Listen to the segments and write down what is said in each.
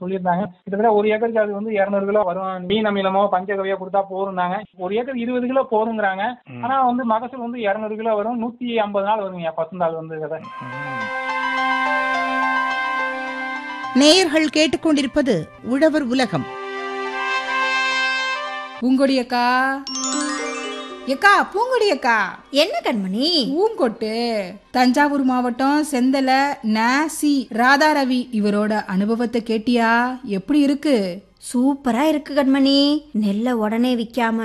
சொல்லியிருந்தாங்க கிட்டத்தட்ட ஒரு ஏக்கருக்கு அது வந்து இரநூறு கிலோ வரும் மீன் அமிலமோ பஞ்சகவியோ கொடுத்தா போருந்தாங்க ஒரு ஏக்கர் இருபது கிலோ போருங்கிறாங்க ம். ஆனா வந்து மகசூல் வந்து இரநூறு கிலோ வரும் நூத்தி ஐம்பது நாள் வருங்க பசுந்தாள் வந்து விதை நேயர்கள் கேட்டுக்கொண்டிருப்பது உழவர் உலகம் பூங்கொடி அக்கா எக்கா பூங்கொடி அக்கா என்ன கண்மணி பூங்கொட்டு தஞ்சாவூர் மாவட்டம் செந்தல ந சி ராதாரவி இவரோட அனுபவத்தை கேட்டியா எப்படி இருக்கு சூப்பரா இருக்கு கண்மணி நெல்லை உடனே விற்காம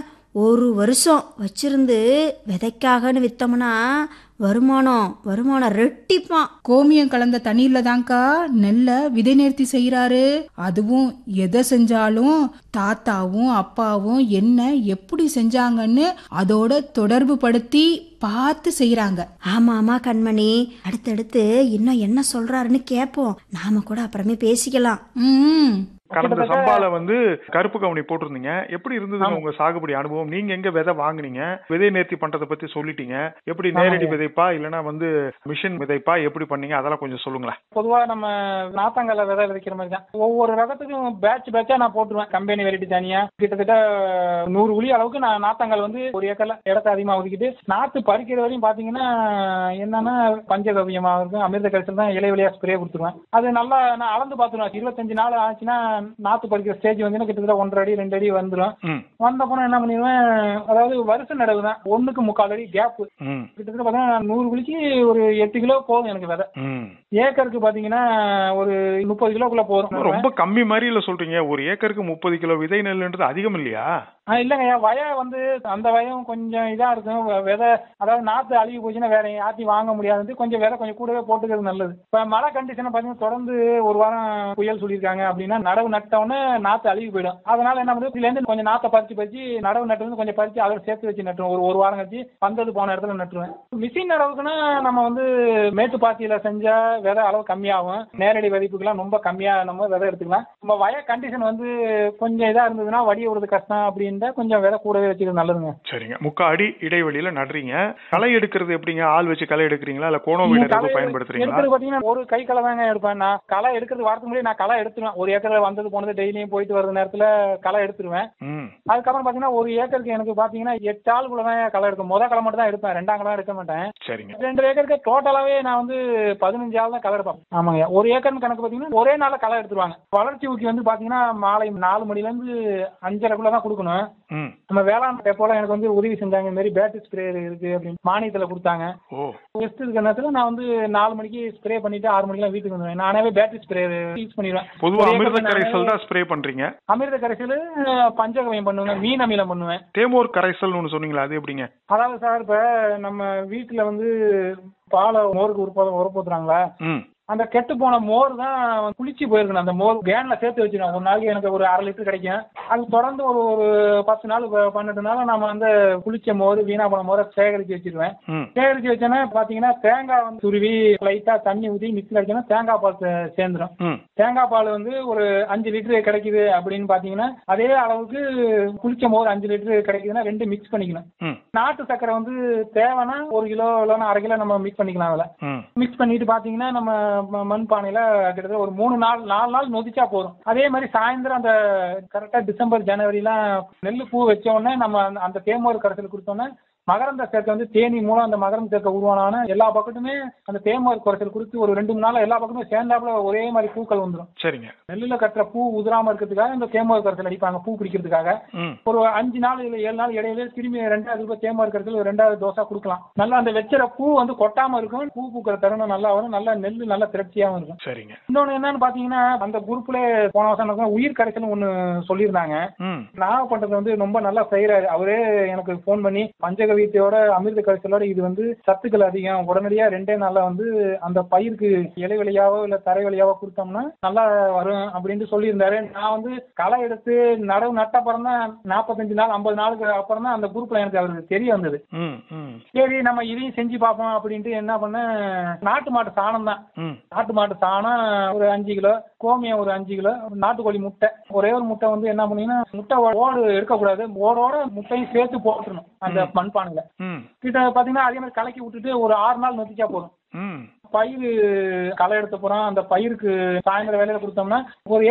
ஒரு வருஷம் வச்சிருந்து விதைக்காகன்னு வித்தோம்னா வருமானம் வருமானம் ரெட்டிப்பான் கோமியம் கலந்த தண்ணீர்ல தான்க்கா நெல்லை விதை நேர்த்தி செய்யறாரு அதுவும் எதை செஞ்சாலும் தாத்தாவும் அப்பாவும் என்ன எப்படி செஞ்சாங்கன்னு அதோட தொடர்பு படுத்தி பார்த்து செய்யறாங்க ஆமா ஆமா கண்மணி அடுத்தடுத்து இன்னும் என்ன சொல்றாருன்னு கேட்போம் நாம கூட அப்புறமே பேசிக்கலாம் ம் கடந்த சம்பால வந்து கருப்பு கவுனி போட்டிருந்தீங்க எப்படி இருந்ததுங்க உங்க சாகுபடி அனுபவம் நீங்க எங்க விதை வாங்குனீங்க விதை நேர்த்தி பண்றதை பத்தி சொல்லிட்டீங்க எப்படி நேரடி விதைப்பா இல்லனா வந்து மிஷின் விதைப்பா எப்படி பண்ணீங்க அதெல்லாம் கொஞ்சம் சொல்லுங்களேன் பொதுவா நம்ம நாத்தங்கல்ல விதை விதைக்கிற மாதிரி தான் ஒவ்வொரு ரகத்துக்கும் பேட்ச் பேட்சா நான் போட்டுருவேன் கம்பெனி வெரைட்டி தனியா கிட்டத்தட்ட நூறு உளி அளவுக்கு நான் நாத்தங்கால் வந்து ஒரு ஏக்கர்ல இடத்த அதிகமா ஒதுக்கிட்டு நாத்து பறிக்கிற வரையும் பாத்தீங்கன்னா என்னன்னா பஞ்சகவியமா இருக்கும் அமிர்த கழிச்சல் தான் இலை வழியா ஸ்ப்ரே கொடுத்துருவேன் அது நல்லா நான் அளந்து பார்த்துருவேன் இருபத்தஞ்சு நாள் ஆச்சுன்னா நாத்து பறிக்கிற ஸ்டேஜ் வந்து கிட்டத்தட்ட ஒன்றரை அடி ரெண்டு அடி வந்துடும் ம் வந்த அப்புறம் என்ன பண்ணிடுவேன் அதாவது வருஷ நடவு தான் ஒண்ணுக்கு முக்கால் அடி கேப் ம் கிட்டத்தட்ட பார்த்தீங்கன்னா நூறு குழிக்கு ஒரு எட்டு கிலோ போதும் எனக்கு விதை ம் ஏக்கருக்கு பாத்தீங்கன்னா ஒரு முப்பது கிலோக்குள்ள போதும் ரொம்ப கம்மி மாதிரி இல்ல சொல்றீங்க ஒரு ஏக்கருக்கு முப்பது கிலோ விதை நெல்லுன்றது அதிகம் இல்லையா ஆ, இல்லைங்கய்யா வய வந்து அந்த வயம் கொஞ்சம் இதா இருக்கும் வ- விதை அதாவது நாத்து அழுகி போச்சுன்னா வேற யாத்தி வாங்க முடியாது கொஞ்சம் விதை கொஞ்சம் கூடவே போட்டுக்கிறது நல்லது இப்ப மழை கண்டிஷனை பாத்தீங்கன்னா தொடர்ந்து ஒரு வாரம் புயல் சொல்லியிருக்காங்க அப்படின்னா நடவு நட்டவுடனே நாத்து அழுகி போயிடும் அதனால என்ன பண்ணுறது இதுல இருந்து கொஞ்சம் நாத்தை பறிச்சு பறிச்சு நடவு நட்டு வந்து கொஞ்சம் பறிச்சு அதோட சேர்த்து வச்சு நட்டுருவோம் ஒரு ஒரு வாரம் கழிச்சு வந்தது போன இடத்துல நட்டுருவேன் மிஷின் நடவுக்குன்னா நம்ம வந்து மேட்டுப்பாத்தியில செஞ்சா விதை அளவு கம்மியாகும் நேரடி விதைப்புக்கெல்லாம் ரொம்ப கம்மியா நம்ம விதை எடுத்துக்கலாம் நம்ம வய கண்டிஷன் வந்து கொஞ்சம் இதா இருந்ததுன்னா வடிய விடுறது கஷ்டம் அப்படின்ட்டு கொஞ்சம் விதை கூடவே வச்சுக்கிறது நல்லதுங்க சரிங்க முக்கா அடி இடைவெளியில நடுறீங்க களை எடுக்கிறது எப்படிங்க ஆள் வச்சு களை எடுக்கிறீங்களா இல்ல கோணோ நீங்க வீடர் களை எதுவும் பயன்படுத்துறீங்களா எடுக்கிறது பாத்தீங்கன்னா ஒரு கை களை தாங்க எடுப்பேன் நான் களை எடுக்கிறது வரதுக்கு முன்னாடி நான் களை எடுத்துருவேன் ஒரு ஏக்கர் வந்தது போனது டெய்லியும் போயிட்டு வர நேரத்துல களை எடுத்துருவேன் ம் அதுக்கப்புறம் பாத்தீங்கன்னா ஒரு ஏக்கருக்கு எனக்கு பாத்தீங்கன்னா எட்டு ஆளுக்குள்ள தான் களை எடுக்கும் முத களை மட்டும் தான் எடுப்பேன் ரெண்டாம் களை எடுக்க மாட்டேன் சரிங்க ரெண்டு ஏக்கருக்கு டோட்டலாவே நான் வந்து பதினஞ்சு ஆள் தான் களை எடுப்பேன் ஆமாங்க ஒரு ஏக்கர்னு கணக்கு பாத்தீங்கன்னா ஒரே நாள்ல களை எடுத்துருவாங்க வளர்ச்சி ஊக்கி வந்து பாத்தீங்கன்னா மாலை நாலு மணில இருந்து அஞ்சரைக்குள்ள தான் கொடுக்கணும் ம் நம்ம வேளாண் போல எனக்கு வந்து உதவி செஞ்சாங்க இந்த மாதிரி பேட்டரி ஸ்ப்ரே இருக்கு அப்படின்னு மானியத்துல கொடுத்தாங்க ஓ ரெஸ்ட் இருக்கிற நேரத்துல நான் வந்து நாலு மணிக்கு ஸ்ப்ரே பண்ணிட்டு ஆறு மணிக்கெல்லாம் வீட்டுக்கு வந்துடுவேன் நானே பேட்டரி ஸ்ப்ரே யூஸ் பண்ணிடுவேன் பொதுவா ஒரு அமிர்த ஏக்கருக்கு கரைசல் நானே தான் ஸ்ப்ரே பண்றீங்க அமிர்த கரைசல் பஞ்சகவியம் பண்ணுவேன் மீன் அமிலம் பண்ணுவேன் தேமோர் கரைசல்னு ஒன்று சொன்னீங்களா அது எப்படிங்க அதாவது சார் இப்ப நம்ம வீட்டுல வந்து பாலை மோருக்கு உருப்ப உரப்போத்துறாங்களா ம் அந்த கெட்டு போன மோர் தான் குளிச்சு போயிருக்கணும் அந்த மோர் கேன்ல சேர்த்து வச்சிருக்கோம் ஒரு நாளைக்கு எனக்கு ஒரு அரை லிட்டர் கிடைக்கும் அது தொடர்ந்து ஒரு ஒரு பத்து நாள் ப- பன்னெண்டு நாள் நம்ம அந்த குளிச்ச மோர் வீணா போன மோரை சேகரிச்சு வச்சிருவேன் ம் சேகரிச்சு வச்சோன்னா பாத்தீங்கன்னா தேங்காய் வந்து துருவி லைட்டா தண்ணி ஊத்தி மிக்ஸில் அடிச்சோன்னா தேங்காய் பால் சே- சேர்ந்துரும் ம் தேங்காய் பால் வந்து ஒரு அஞ்சு லிட்டர் கிடைக்குது அப்படின்னு பாத்தீங்கன்னா அதே அளவுக்கு குளிச்ச மோர் அஞ்சு லிட்டர் கிடைக்குதுன்னா ரெண்டு மிக்ஸ் பண்ணிக்கணும் ம் நாட்டு சக்கரை வந்து தேவைன்னா ஒரு கிலோ இல்லைன்னா அரை கிலோ நம்ம மிக்ஸ் பண்ணிக்கலாம் அதில் ம் மிக்ஸ் பண்ணிட்டு பாத்தீங்கன்னா நம்ம ம- மண் பானையில கிட்டத்தட்ட ஒரு மூணு நாள் நாலு நாள் நொதிச்சா போதும் அதே மாதிரி சாயந்தரம் அந்த கரெக்டா டிசம்பர் ஜனவரிலாம் நெல் பூ வச்ச உடனே நம்ம அந்த- அந்த தேமோர் கரைசல் கொடுத்தோன்னே மகரந்த சேர்க்கை வந்து தேனி மூலம் அந்த மகரந்த சேர்க்கை உருவான எல்லா பக்கத்துமே அந்த தேமோர் கரைசல் கொடுத்து ஒரு ரெண்டு மூணு நாள் எல்லா பக்கமும் சேர்ந்தாப்புல ஒரே மாதிரி பூக்கள் வந்துடும் சரிங்க நெல்லுல கட்டுற பூ உதிராம இருக்கிறதுக்காக இந்த தேமோர் கரைசல் அடிப்பாங்க பூ பிடிக்கிறதுக்காக ம் ஒரு அஞ்சு நாள் இல்ல ஏழு நாள் இடையில திரும்பி ரெண்டாவது ரூபாய் தேமா இருக்கிறதுல ஒரு ரெண்டாவது தோசை கொடுக்கலாம் நல்லா அந்த வச்சிர பூ வந்து கொட்டாம இருக்கும் பூ பூக்கிற தருணம் நல்லா வரும் நல்லா நெல் நல்லா திரட்சியாவும் இருக்கும் சரிங்க இன்னொன்னு என்னன்னு பாத்தீங்கன்னா அந்த குரூப்ல போன வருஷம் எனக்கு உயிர் கரைசல் ஒண்ணு சொல்லியிருந்தாங்க ம் நாகப்பட்டினத்துல வந்து ரொம்ப நல்லா செய்யறாரு அவரே எனக்கு ஃபோன் பண்ணி பஞ்சகவியத்தையோட அமிர்த கரைசலோட இது வந்து சத்துக்கள் அதிகம் உடனடியா ரெண்டே நாள்ல வந்து அந்த பயிருக்கு இலை வழியாவோ இல்ல தரை வழியாவோ கொடுத்தோம்னா நல்லா வரும் அப்படின்னு சொல்லியிருந்தாரு நான் வந்து களை எடுத்து நடவு நட்ட அப்புறம் தான் நாற்பத்தஞ்சு நாள் ஐம்பது நாளுக்கு அப்புறம் தான் அந்த குரூப்ல எனக்கு அவருக்கு தெரிய வந்தது ம் ம் சரி நம்ம இதையும் செஞ்சு பார்ப்போம் அப்படின்ட்டு என்ன பண்ணேன் நாட்டு மாட்டு சாணம் தான் ம் நாட்டு மாட்டு சாணம் ஒரு அஞ்சு கிலோ கோமியம் ஒரு அஞ்சு கிலோ நாட்டுக்கோழி முட்டை ஒரே ஒரு முட்டை வந்து என்ன பண்ணீங்கன்னா முட்டை ஓ- ஓடு எடுக்கக்கூடாது ஓடோட முட்டையும் சேர்த்து போட்டுறணும் அந்த மண்பானையில ம் கிட்ட பாத்தீங்கன்னா அதே மாதிரி கலக்கி விட்டுட்டு ஒரு ஆறு நாள் நொத்திச்சா போதும் ம் பயிர் களை எடுத்த போறோம் அந்த பயிருக்கு சாயந்தரம் வேலையில கொடுத்தோம்னா ஒரு